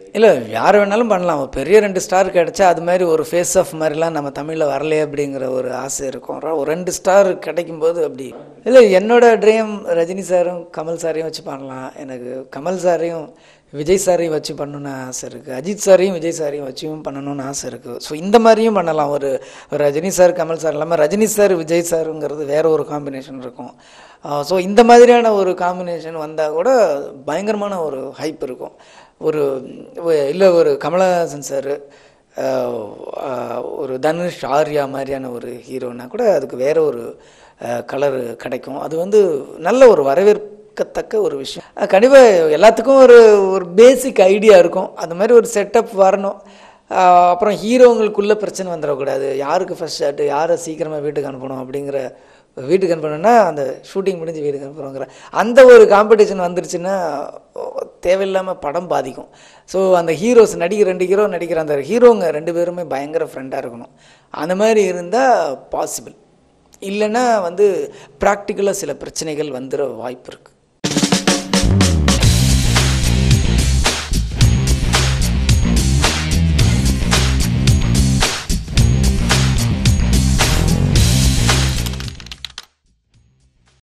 இல்லை யார் வேணாலும் பண்ணலாம் ஒரு பெரிய ரெண்டு ஸ்டார் கிடைச்சா அது மாதிரி ஒரு ஃபேஸ் ஆஃப் மாதிரிலாம் நம்ம தமிழில் வரலையே அப்படிங்கிற ஒரு ஆசை இருக்கும் ர- ஒரு ரெண்டு ஸ்டார் கிடைக்கும்போது அப்படி இல்லை என்னோட ட்ரீம் ரஜினி சாரும் கமல் சாரையும் வச்சு பண்ணலாம் எனக்கு கமல் சாரையும் விஜய் சாரையும் வச்சு பண்ணணும்னு ஆசை இருக்குது அஜித் சாரையும் விஜய் சாரையும் வச்சும் பண்ணணும்னு ஆசை இருக்குது ஸோ இந்த மாதிரியும் பண்ணலாம் ஒரு ஒரு ரஜினி சார் கமல் சார் இல்லாமல் ரஜினி சார் விஜய் சாருங்கிறது வேற ஒரு காம்பினேஷன் இருக்கும் ஸோ இந்த மாதிரியான ஒரு காம்பினேஷன் வந்தால் கூட பயங்கரமான ஒரு ஹைப் இருக்கும் ஒரு இல்லை ஒரு கமலஹாசன் சார் ஒரு தனுஷ் ஆர்யா மாதிரியான ஒரு ஹீரோனா கூட அதுக்கு வேற ஒரு கலர் கிடைக்கும் அது வந்து நல்ல ஒரு வரவேற்கத்தக்க ஒரு விஷயம் கண்டிப்பாக எல்லாத்துக்கும் ஒரு ஒரு பேசிக் ஐடியா இருக்கும் அந்த மாதிரி ஒரு செட்டப் வரணும் ஆஹ் அப்புறம் ஹீரோங்களுக்குள்ள பிரச்சனை வந்துடக்கூடாது யாருக்கு ஃபர்ஸ்ட் ஷாட்டு யாரை சீக்கிரமாக வீட்டுக்கு அனுப்பணும் அப்படிங்கிற வீட்டுக்கு அனுப்பணும்னா அந்த ஷூட்டிங் முடிஞ்சு வீட்டுக்கு அனுப்புகிறோங்கிற அந்த ஒரு காம்படிஷன் வந்துருச்சுன்னா தேவையில்லாமல் படம் பாதிக்கும் ஸோ அந்த ஹீரோஸ் நடிக்கிற ரெண்டு ஹீரோ நடிக்கிற அந்த ஹீரோங்க ரெண்டு பேருமே பயங்கர ஃப்ரெண்டாக இருக்கணும் அந்த மாதிரி இருந்தால் பாசிபிள் இல்லைன்னா வந்து ப்ராக்டிக்கலாக சில பிரச்சனைகள் வந்துட வாய்ப்பு இருக்குது